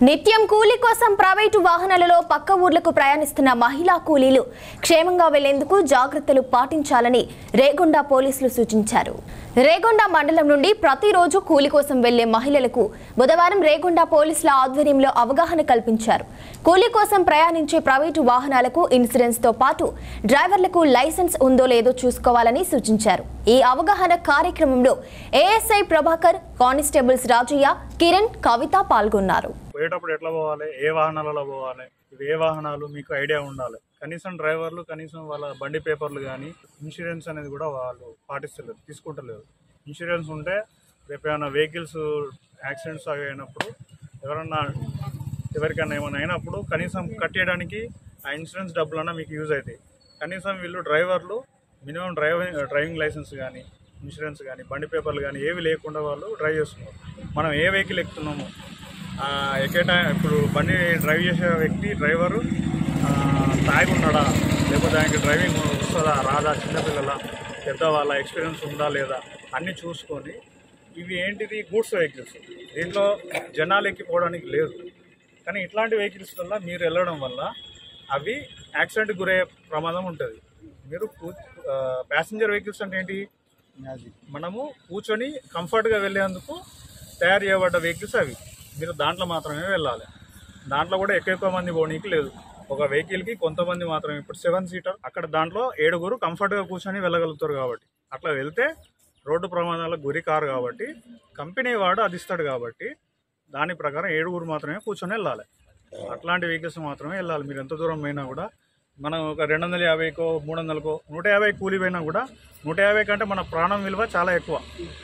నిత్యం కూలీ కోసం ప్రైవేటు వాహనాలలో పక్క ఊర్లకు ప్రయాణిస్తున్న మహిళా కూలీలు క్షేమంగా వెళ్లేందుకు జాగ్రత్తలు పాటించాలని రేగొండ పోలీసులు సూచించారు రేగొండ మండలం నుండి ప్రతిరోజు కూలి కోసం వెళ్లే మహిళలకు బుధవారం రేగొండ పోలీసుల ఆధ్వర్యంలో అవగాహన కల్పించారు కూలీ కోసం ప్రయాణించే ప్రైవేటు వాహనాలకు ఇన్సూరెన్స్ తో పాటు డ్రైవర్లకు లైసెన్స్ ఉందో లేదో చూసుకోవాలని సూచించారు ఈ అవగాహన కార్యక్రమంలో ఏఎస్ఐ ప్రభాకర్ కానిస్టేబుల్స్ రాజయ్య కిరణ్ కవిత పాల్గొన్నారు పోయేటప్పుడు ఎట్లా పోవాలి ఏ వాహనాలలో పోవాలి ఇవి ఏ వాహనాలు మీకు ఐడియా ఉండాలి కనీసం డ్రైవర్లు కనీసం వాళ్ళ బండి పేపర్లు కానీ ఇన్సూరెన్స్ అనేది కూడా వాళ్ళు పాటిస్తలేరు తీసుకుంటలేరు ఇన్సూరెన్స్ ఉంటే రేపు ఏమైనా వెహికల్స్ యాక్సిడెంట్స్ అవి అయినప్పుడు ఎవరన్నా ఎవరికైనా ఏమైనా అయినప్పుడు కనీసం కట్టేయడానికి ఆ ఇన్సూరెన్స్ డబ్బులన్నా మీకు యూజ్ అవుతాయి కనీసం వీళ్ళు డ్రైవర్లు మినిమం డ్రైవింగ్ డ్రైవింగ్ లైసెన్స్ కానీ ఇన్సూరెన్స్ కానీ బండి పేపర్లు కానీ ఏవి లేకుండా వాళ్ళు డ్రైవ్ చేస్తున్నారు మనం ఏ వెహికల్ ఎక్కుతున్నాము ఆ, ఎక్కే టైం ఇప్పుడు బండి డ్రైవ్ చేసే వ్యక్తి డ్రైవరు ఆ, తాగి ఉన్నాడా లేకపోతే ఆయనకి డ్రైవింగ్ వస్తుందా రాదా చిన్నపిల్లల పెద్దవాళ్ళ ఎక్స్పీరియన్స్ ఉందా లేదా అన్నీ చూసుకొని ఇవి ఏంటిది గూడ్స్ వెహికల్స్ దీంట్లో జనాలు ఎక్కిపోవడానికి లేదు కానీ ఇట్లాంటి వెహికల్స్ వల్ల మీరు వెళ్ళడం వల్ల అవి యాక్సిడెంట్ గురయ్యే ప్రమాదం ఉంటుంది మీరు ప్యాసింజర్ వెహికల్స్ అంటే ఏంటి మనము కూర్చొని కంఫర్ట్గా వెళ్ళేందుకు తయారు చేయబడ్డ వెహికల్స్ అవి మీరు దాంట్లో మాత్రమే వెళ్ళాలి దాంట్లో కూడా ఎక్కువ ఎక్కువ మంది పోనీకి లేదు ఒక వెహికల్కి కొంతమంది మాత్రమే ఇప్పుడు సెవెన్ సీటర్ అక్కడ దాంట్లో ఏడుగురు కంఫర్ట్గా కూర్చొని వెళ్ళగలుగుతారు కాబట్టి అట్లా వెళ్తే రోడ్డు ప్రమాదాలకు గురి కారు కాబట్టి కంపెనీ వాడు అది ఇస్తాడు కాబట్టి దాని ప్రకారం ఏడుగురు మాత్రమే కూర్చొని వెళ్ళాలి అట్లాంటి వెహికల్స్ మాత్రమే వెళ్ళాలి మీరు ఎంత దూరం పోయినా కూడా మనం ఒక రెండు వందల యాభైకో మూడు వందలకో నూట యాభై కూలి పోయినా కూడా నూట యాభై కంటే మన ప్రాణం విలువ చాలా ఎక్కువ